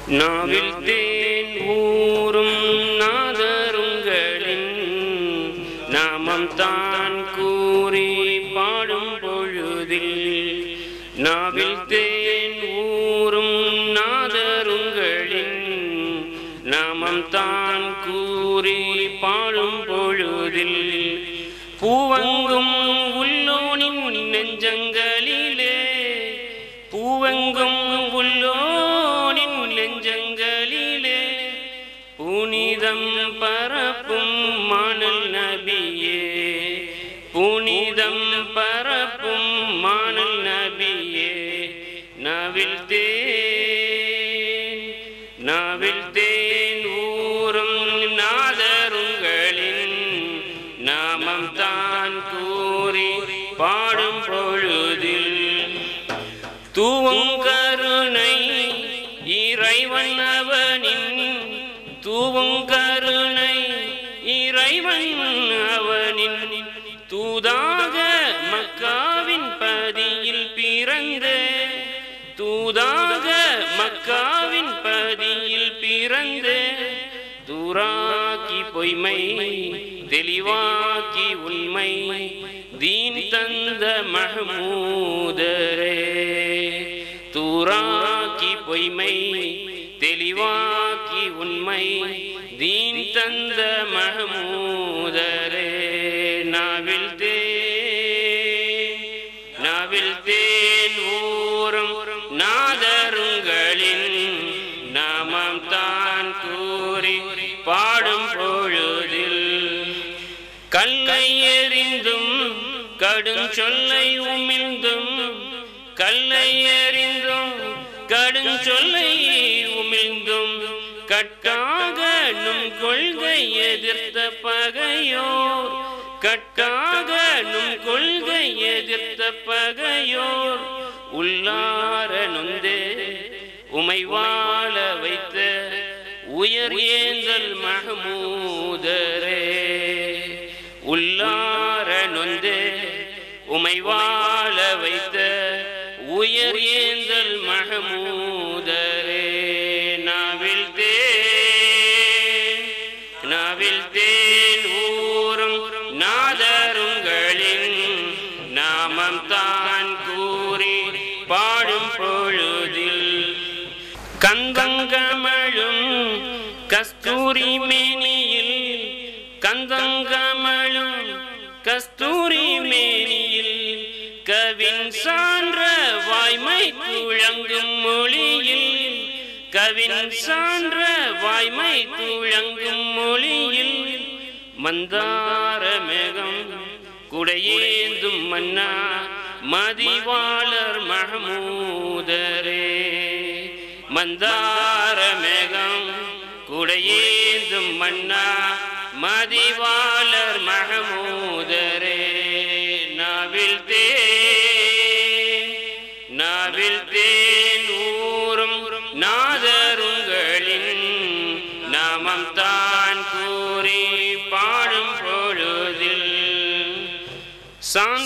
நாவில் தேன் ஊறும் நாதருங்களின் நாமம் தான் கூறி பாடும் பொழுதில் நாவில் தேன் ஊறும் நாதருங்களின் நாமம் தான் கூறி பாடும் பொழுதில் பூவங்கும் உள்ளோனின் நெஞ்சங்களிலே பூவெங்கும் உள்ளோனின் நெஞ்சங்களிலே புனிதம் பரப்பும் மானல் நபியே புனிதம் பரப்பும் மானல் நபியே நவில் தேன் நவில் தேன் ஊறும் நாதருங்களின் நாமம் தான் கூறி பாடும் பொழுதில் தூவுங்கருணை இறைவன் அவனின் தூவுங்கருணை இறைவன் அவனின் தூதாக மக்காவின் பதியில் பிறந்த தூதாக மக்காவின் பதியில் பிறந்த தூராக்கி பொய்மை தெளிவாக்கி உண்மை தீன் தந்த மஹமூதரே தூராக்கி பொய்மை தெளிவாக்கி உண்மை தீன் தந்த மஹமூதரே நாவில் தேன் நாவில் தேன் ஊறும் நாதருங்களின் நாமம் தான் கூறி பாடும் பொழுதில் கல்லை எறிந்தும் கடும் சொல்லை உமிழ்ந்தும் கல்லை எறிந்தும் கடும் சொல்லை உமிழ்ந்தும் கட்டாக நும் கொள்கை எதிர்த்த பகையோர் கட்டாக நும் கொள்கை எதிர்த்த பகையோர் உள்ளார நொந்தே உமை வாழ வைத்த உயர் ஏந்தல் மஹமூதரே உள்ளார நொந்தே உமை வாழ வைத்த உயர் ஏந்தல் மஹமூதரே நாவில் தேன் நாவில் தேன் ஊறும் நாதருங்களின் நாமம் தான் கூறி பாடும் பொழுதில் கந்தங்கமழும் கஸ்தூரி மேனியில் கந்தங்கமழும் கஸ்தூரி மேனியில் கவின் சான்ற வாய்மை துழங்கும் மொழியில் கவின் சான்ற வாய்மை துழங்கும் மொழியில் மந்தார மேகம் குடையேந்தும் மன்னா மதிவாளர் மஹமூதரே மந்தார மேகம் குடையேந்தும் மன்னா மதிவாளர் மஹமூதரே நாவில் தேன் நாவில் தேன் ஊறும் நாதருங்களின் நாமம் தான் கூறி பாடும் பொழுதில் சாந்த